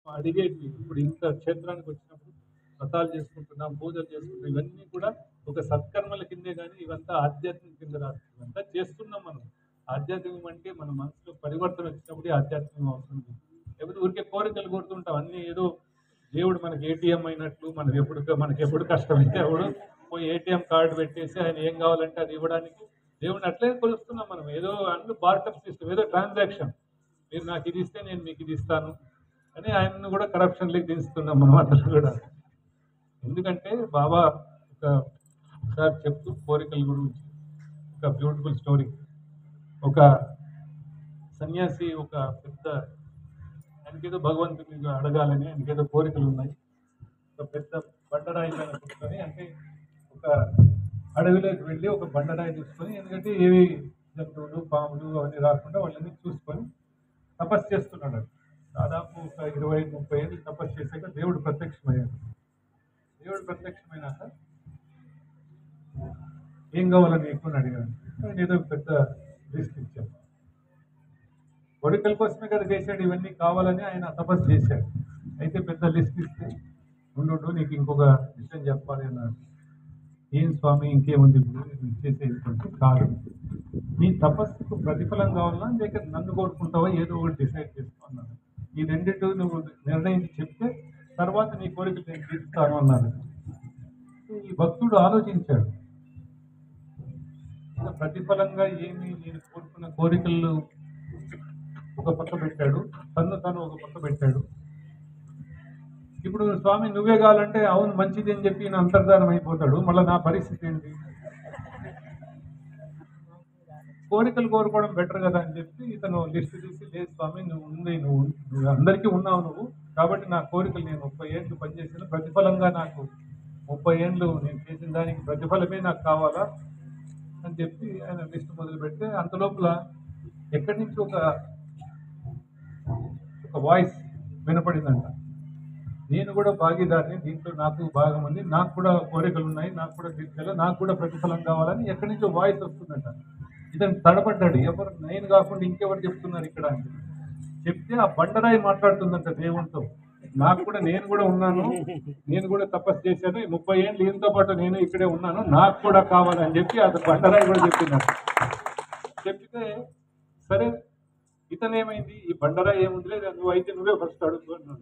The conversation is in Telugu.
అడిగేవి ఇప్పుడు ఇంత క్షేత్రానికి వచ్చినప్పుడు వ్రతాలు చేసుకుంటున్నాం పూజలు చేసుకుంటున్నాం ఇవన్నీ కూడా ఒక సత్కర్మల కిందే కానీ ఇవంతా ఆధ్యాత్మిక కింద రాదు ఇవంతా చేస్తున్నాం మనం ఆధ్యాత్మికం అంటే మన మనసులో పరివర్తన వచ్చినప్పుడు ఈ ఆధ్యాత్మికం అవసరం లేదు. లేకపోతే ఊరికే కోరికలు కోరుతుంటాం అన్నీ ఏదో దేవుడు మనకి ఏటీఎం అయినట్లు మనకి ఎప్పుడు మనకి ఎప్పుడు కష్టమైతే అప్పుడు పోయి ఏటీఎం కార్డు పెట్టేసి ఆయన ఏం కావాలంటే అది ఇవ్వడానికి దేవుడిని అట్లే కొలుస్తున్నాం మనం ఏదో అన్ని బార్టర్ సిస్టమ్ ఏదో ట్రాన్సాక్షన్ మీరు నాకు ఇది ఇస్తే నేను మీకు ఇది ఇస్తాను అని ఆయనను కూడా కరప్షన్లోకి దించుతున్నాం మనం అందరూ కూడా ఎందుకంటే బాబా ఒక ఒకసారి చెప్తూ కోరికల గురించి ఒక బ్యూటిఫుల్ స్టోరీ ఒక సన్యాసి ఒక పెద్ద ఆయనకేదో భగవంతుని అడగాలని ఆయనకేదో కోరికలు ఉన్నాయి ఒక పెద్ద బండరాయి మీద కూర్చొని అంటే ఒక అడవిలోకి వెళ్ళి ఒక బండరాయి తీసుకొని ఎందుకంటే ఏవి జంతువులు పాములు అవన్నీ రాకుండా వాళ్ళని చూసుకొని తపస్సు చేస్తున్నాడు దాదాపు ఒక ఇరవై ముప్పై ఏళ్ళు తపస్సు చేశాక దేవుడు ప్రత్యక్షమయ్యాడు దేవుడు ప్రత్యక్షమైనాక ఏం కావాలని నీకు అని అడిగాడు ఆయన ఏదో పెద్ద లిస్ట్ ఇచ్చాడు కోరికల కోసమే కదా చేశాడు ఇవన్నీ కావాలని ఆయన తపస్సు చేశాడు అయితే పెద్ద లిస్ట్ ఇస్తే ఉండు ఉండు, నీకు ఇంకొక విషయం చెప్పాలి అన్నాడు ఏం స్వామి ఇంకేముంది ఇప్పుడు నేను ఇచ్చేసేది కొంచెం కాదు నీ తపస్సుకు ప్రతిఫలం కావాలా లేక నన్ను కోరుకుంటావా ఏదో ఒకటి డిసైడ్ చేసుకో అన్నాడు ఈ రెండింటి నువ్వు నిర్ణయించి చెప్తే తర్వాత నీ కోరికలు నేను తీరుస్తాను అన్నాడు ఈ భక్తుడు ఆలోచించాడు ఇక ప్రతిఫలంగా ఏమి నేను కోరుకున్న కోరికలు ఒక పక్క పెట్టాడు తను తను ఒక పక్క పెట్టాడు ఇప్పుడు స్వామి నువ్వే కావాలంటే అవును మంచిది అని చెప్పి ఈయన అంతర్ధానం అయిపోతాడు మళ్ళీ నా పరిస్థితి ఏంటి కోరికలు కోరుకోవడం బెటర్ కదా అని చెప్పి ఇతను లిస్ట్ తీసి లేదు స్వామి నువ్వు ఉంది నువ్వు నువ్వు అందరికీ ఉన్నావు నువ్వు కాబట్టి నా కోరికలు నేను ముప్పై ఏళ్ళు పనిచేసిన ప్రతిఫలంగా నాకు ముప్పై ఏళ్ళు నేను చేసిన దానికి ప్రతిఫలమే నాకు కావాలా అని చెప్పి ఆయన లిస్ట్ మొదలు పెడితే అంత లోపల ఎక్కడి నుంచి ఒక ఒక వాయిస్ వినపడిందంట నేను కూడా భాగీదారిని దీంట్లో నాకు భాగం ఉంది నాకు కూడా కోరికలు ఉన్నాయి నాకు కూడా తీర్చాలి నాకు కూడా ప్రతిఫలం కావాలని ఎక్కడి నుంచో వాయిస్ వస్తుందంట ఇతను తడబడ్డాడు ఎవరు నేను కాకుండా ఇంకెవరు చెప్తున్నారు ఇక్కడ అని చెప్తే ఆ బండరాయి మాట్లాడుతుందంట దేవునితో నాకు కూడా నేను కూడా ఉన్నాను నేను కూడా తపస్సు చేశాను ఈ ముప్పై ఏళ్ళు ఈయనతో పాటు నేను ఇక్కడే ఉన్నాను నాకు కూడా కావాలని చెప్పి అది బండరాయి కూడా చెప్పిందంట చెప్తే సరే ఇతనేమైంది ఈ బండరాయి ఏముంది లేదు నువ్వు అయితే నువ్వే ఫస్ట్ అడుగు అన్నాడు